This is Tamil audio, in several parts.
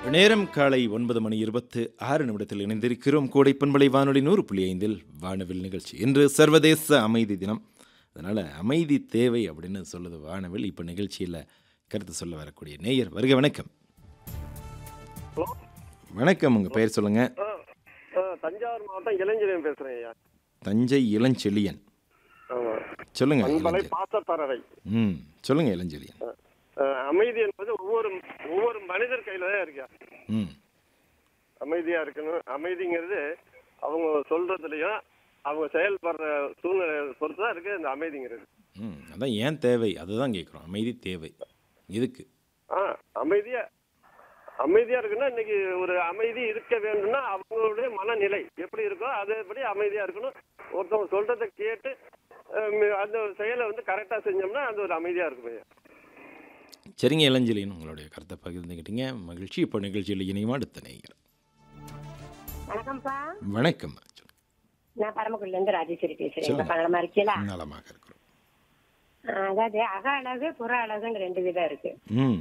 நேரம் காலை ஒன்பது மணி இருபத்து ஆறு நிமிடத்தில் இணைந்திருக்கிறோம் கோடை பண்பலை வானொலி நூறு புள்ளி ஐந்தில் வானவில் நிகழ்ச்சி இன்று சர்வதேச அமைதி தினம் அதனால் அமைதி தேவை அப்படின்னு சொல்லுது வானவில் இப்போ நிகழ்ச்சியில் கருத்து சொல்ல வரக்கூடிய நேயர் வருக வணக்கம் ஹலோ வணக்கம் உங்கள் பெயர் சொல்லுங்கள் ஆ ஆ தஞ்சாவூர் மாவட்டம் இளைஞரையும் பேசுகிறேன் ஐயா தஞ்சை இளஞ்செழியன் ஆமாம் சொல்லுங்கள் அன்பலை இளஞ்செழியன் பாசத்தரவை ம் சொல்லுங்கள் இளஞ்செழியன் ஆ, அமைதி என்பது ஒவ்வொரு ஒவ்வொரு மனிதர் கையில் தான் இருக்கு ம் அமைதியாக இருக்கணும் அமைதிங்கிறது அவங்க சொல்கிறதுலையும் அவங்க செயல்படுற சூழ்நிலை பொறுத்து தான் இருக்குது இந்த அமைதிங்கிறது ம் அதான் ஏன் தேவை அதுதான் கேட்குறோம் அமைதி தேவை எதுக்கு ஆ அமைதியா அமைதியா இருக்குன்னா இன்னைக்கு ஒரு அமைதி இருக்க வேண்டும்னா அவங்களுடைய மனநிலை எப்படி இருக்கோ அதேபடி அமைதியா இருக்கணும் ஒருத்தவங்க சொல்றதை கேட்டு அஹ், அந்த ஒரு செயலை வந்து கரெக்டா செஞ்சோம்னா அந்த ஒரு அமைதியா இருக்கும் ஐயா சரிங்க இளஞ்செழியன் உங்களுடைய கருத்தை பகிர்ந்துக்கிட்டீங்க மகிழ்ச்சி இப்போ நிகழ்ச்சியில் இணையும் அடுத்த நேயர் வணக்கம்ப்பா வணக்கம் நான் பரமக்குடில இருந்து ராஜேஸ்வரி பேசுறேன் சொல்லுங்க. நலமா இருக்கீங்களா நலமாக இருக்கிறோம் ஆஹ் அதாவது அக அழகு புற அழகுன்னு ரெண்டு விதம் இருக்கு ம்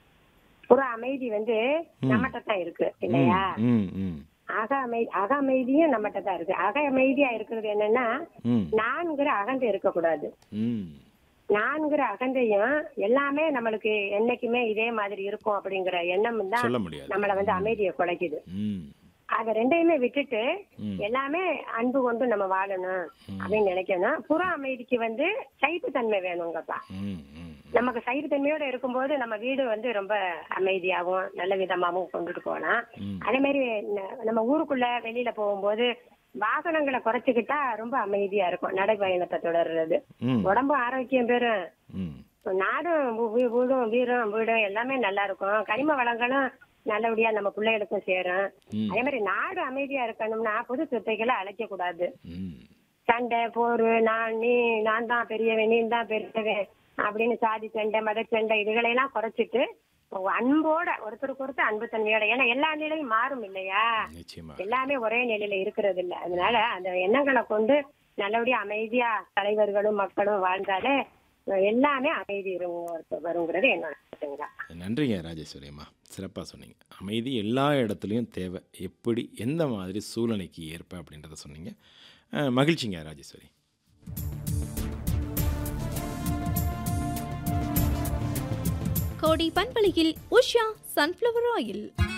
புற அமைதி வந்து நம்மகிட்ட தான் இருக்கு இல்லையா ம் ம் அக அமைதி அக அமைதியும் நம்மகிட்ட தான் இருக்கு அக அமைதியா இருக்கிறது என்னன்னா ம் நான்கிற அகந்தை இருக்கக்கூடாது ம் நான்கிற அகந்தையும் எல்லாமே நம்மளுக்கு என்னைக்குமே இதே மாதிரி இருக்கும் அப்படிங்கிற எண்ணம் தான் சொல்ல முடியாது நம்மள வந்து அமைதியை குலைக்குது ம் அத ரெண்டையுமே விட்டுட்டு ம். எல்லாமே அன்பு கொண்டு நம்ம வாழணும் அப்படின்னு நினைக்கணும் புற அமைதிக்கு வந்து சைப்புத்தன்மை வேணுங்கப்பா ம் ம் நமக்கு சைப்புத்தன்மையோட இருக்கும்போது நம்ம வீடு வந்து ரொம்ப அமைதியாகவும் நல்ல விதமாகவும் கொண்டுட்டு போகலாம் ம். அதே மாதிரி ந- நம்ம ஊருக்குள்ள வெளியில போகும்போது வாகனங்களை குறைச்சிக்கிட்டா ரொம்ப அமைதியா இருக்கும் நடைபயணத்தை தொடர்றது ம் உடம்பு ஆரோக்கியம் பெறும் ம் நாடும் வீ- வீ- வீடும் வீடும் வீடும் எல்லாமே நல்லா இருக்கும் கனிம வளங்களும் நல்லபடியா நம்ம பிள்ளைகளுக்கும் சேரும் ம். அதே மாதிரி நாடு அமைதியா இருக்கணும்னா புது சொத்தைகளை அழைக்க கூடாது ம் சண்டை போர் நான் நீ நான் தான் பெரியவன் நீ தான் பெரியவன் அப்படின்னு சாதி சண்டை மத சண்டை இதுகளை எல்லாம் குறைச்சிட்டு அன்போட ஒருத்தருக்கு ஒருத்தர் அன்பு தன்மையோட ஏன்னா எல்லா நிலையும் மாறும் இல்லையா நிச்சயமா எல்லாமே ஒரே நிலையில இருக்கிறது இல்ல அதனால அந்த எண்ணங்களை கொண்டு நல்லபடியா அமைதியா தலைவர்களும் மக்களும் வாழ்ந்தாலே எல்லாமே அமைதி இருக்கும் வருங்கிறது என்னோட கருத்துங்க நன்றிங்க ராஜேஸ்வரி அம்மா சிறப்பாக சொன்னீங்க அமைதி எல்லா இடத்துலையும் தேவை எப்படி எந்த மாதிரி சூழ்நிலைக்கு ஏற்ப அப்படின்றத சொன்னீங்க அஹ், மகிழ்ச்சிங்க ராஜேஸ்வரி கோடி பண்பலையில் உஷா சன்ஃப்ளவர் ஆயில்